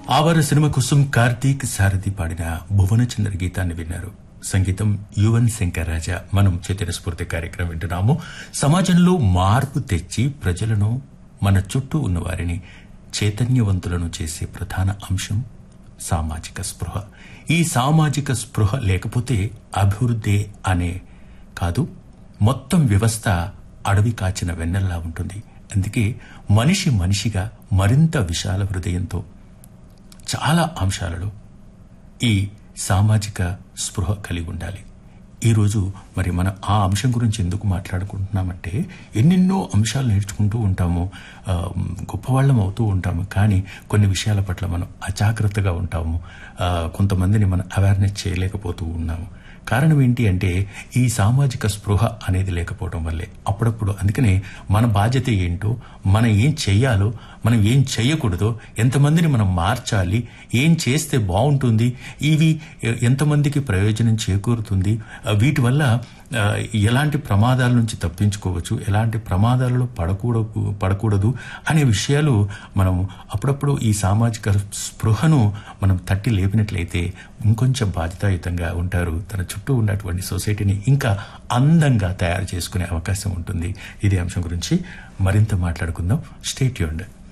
ఆవార సినిమా కోసం కార్తీక్ సారథి పాడిన భువనచంద్ర గీతాన్ని విన్నారు సంగీతం యువన్ శంకర్ రాజా మనం చైతన్య స్ఫూర్తి కార్యక్రమం వింటున్నాము సమాజంలో మార్పు తెచ్చి ప్రజలను మన చుట్టూ ఉన్న వారిని చైతన్యవంతులను చేసే ప్రధాన అంశం సామాజిక స్పృహ ఈ సామాజిక స్పృహ లేకపోతే అభివృద్ధి అనే కాదు మొత్తం వ్యవస్థ అడవి కాచిన వెన్నెల్లా ఉంటుంది అందుకే మనిషి మనిషిగా మరింత విశాల హృదయంతో చాలా అంశాలలో ఈ సామాజిక స్పృహ కలిగి ఉండాలి ఈరోజు మరి మనం ఆ అంశం గురించి ఎందుకు మాట్లాడుకుంటున్నామంటే ఎన్నెన్నో అంశాలు నేర్చుకుంటూ ఉంటాము ఆ, గొప్పవాళ్ళం అవుతూ ఉంటాము కానీ కొన్ని విషయాల పట్ల మనం అజాగ్రత్తగా ఉంటాము ఆ, కొంతమందిని మనం అవేర్నెస్ చేయలేకపోతూ ఉన్నాము కారణం ఏంటి అంటే ఈ సామాజిక స్పృహ అనేది లేకపోవడం వల్లే అప్పుడప్పుడు అందుకనే మన బాధ్యత ఏంటో మనం ఏం చెయ్యాలో మనం ఏం చేయకూడదో ఎంతమందిని మనం మార్చాలి ఏం చేస్తే బాగుంటుంది ఇవి ఎ- ఎంతమందికి ప్రయోజనం చేకూరుతుంది ఆ, వీటి వల్ల ఆ, ఎలాంటి ప్రమాదాల నుంచి తప్పించుకోవచ్చు ఎలాంటి ప్రమాదాలలో పడకూడదు పడకూడదు అనే విషయాలు మనం అప్పుడప్పుడు ఈ సామాజిక స్పృహను మనం తట్టి లేపినట్లయితే ఇంకొంచెం బాధ్యతాయుతంగా ఉంటారు తన చుట్టూ ఉన్నటువంటి సొసైటీని ఇంకా అందంగా తయారు చేసుకునే అవకాశం ఉంటుంది ఇదే అంశం గురించి మరింత మాట్లాడుకుందాం స్టేట్ యూండ్